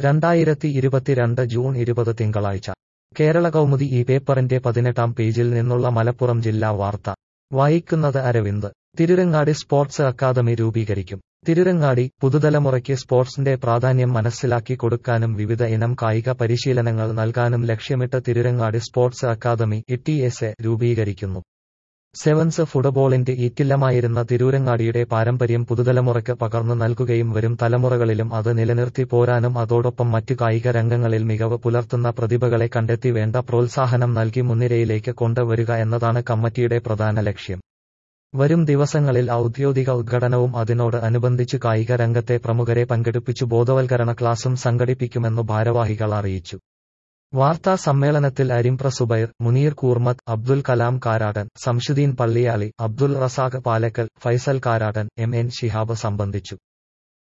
രണ്ടായിരത്തി ഇരുപത്തിരണ്ട് ജൂൺ ഇരുപത് തിങ്കളാഴ്ച കേരള കൗമുദി ഈ പേപ്പറിന്റെ പതിനെട്ടാം പേജിൽ നിന്നുള്ള മലപ്പുറം ജില്ലാ വാർത്ത വായിക്കുന്നത് അരവിന്ദ് തിരുരങ്ങാടി സ്പോർട്സ് അക്കാദമി രൂപീകരിക്കും തിരുരങ്ങാടി പുതുതലമുറയ്ക്ക് സ്പോർട്സിന്റെ പ്രാധാന്യം മനസ്സിലാക്കി കൊടുക്കാനും വിവിധ ഇനം കായിക പരിശീലനങ്ങൾ നൽകാനും ലക്ഷ്യമിട്ട് തിരുരങ്ങാടി സ്പോർട്സ് അക്കാദമി ഇ രൂപീകരിക്കുന്നു സെവൻസ് ഫുട്ബോളിന്റെ ഈറ്റില്ലമായിരുന്ന തിരൂരങ്ങാടിയുടെ പാരമ്പര്യം പുതുതലമുറയ്ക്ക് പകർന്നു നൽകുകയും വരും തലമുറകളിലും അത് നിലനിർത്തി പോരാനും അതോടൊപ്പം മറ്റു കായിക രംഗങ്ങളിൽ മികവ് പുലർത്തുന്ന പ്രതിഭകളെ കണ്ടെത്തി വേണ്ട പ്രോത്സാഹനം നൽകി മുൻനിരയിലേക്ക് കൊണ്ടുവരിക എന്നതാണ് കമ്മിറ്റിയുടെ പ്രധാന ലക്ഷ്യം വരും ദിവസങ്ങളിൽ ഔദ്യോഗിക ഉദ്ഘാടനവും അതിനോട് അനുബന്ധിച്ചു കായിക രംഗത്തെ പ്രമുഖരെ പങ്കെടുപ്പിച്ചു ബോധവൽക്കരണ ക്ലാസും സംഘടിപ്പിക്കുമെന്നു ഭാരവാഹികൾ അറിയിച്ചു വാർത്താ സമ്മേളനത്തിൽ അരിമ്പ്ര സുബൈർ മുനീർ കൂർമത്ത് അബ്ദുൽ കലാം കാരാടൻ സംഷുദ്ദീൻ പള്ളിയാളി അബ്ദുൽ റസാഖ് പാലക്കൽ ഫൈസൽ കാരാടൻ എം എൻ ശിഹാബ് സംബന്ധിച്ചു